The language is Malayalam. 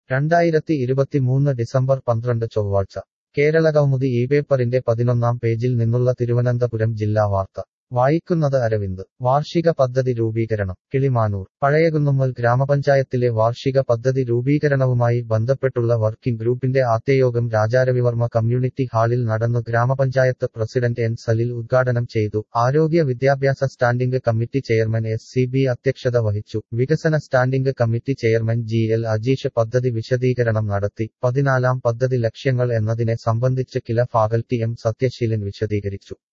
രണ്ടായിരത്തി ഇരുപത്തിമൂന്ന് ഡിസംബർ പന്ത്രണ്ട് ചൊവ്വാഴ്ച കേരളകൗമുദി ഈ പേപ്പറിന്റെ പതിനൊന്നാം പേജിൽ നിന്നുള്ള തിരുവനന്തപുരം ജില്ലാ വാർത്ത വായിക്കുന്നത് അരവിന്ദ് വാർഷിക പദ്ധതി രൂപീകരണം കിളിമാനൂർ പഴയകുന്നുമ്മൽ ഗ്രാമപഞ്ചായത്തിലെ വാർഷിക പദ്ധതി രൂപീകരണവുമായി ബന്ധപ്പെട്ടുള്ള വർക്കിംഗ് ഗ്രൂപ്പിന്റെ ആദ്യയോഗം രാജാരവിവർമ്മ കമ്മ്യൂണിറ്റി ഹാളിൽ നടന്നു ഗ്രാമപഞ്ചായത്ത് പ്രസിഡന്റ് എൻ സലിൽ ഉദ്ഘാടനം ചെയ്തു ആരോഗ്യ വിദ്യാഭ്യാസ standing committee chairman S C B അധ്യക്ഷത വഹിച്ചു വികസന standing committee chairman G L Ajeesh പദ്ധതി വിശദീകരണം നടത്തി പതിനാലാം പദ്ധതി ലക്ഷ്യങ്ങൾ എന്നതിനെ സംബന്ധിച്ച് കില ഫാക്കൽറ്റി എം സത്യശീലൻ വിശദീകരിച്ചു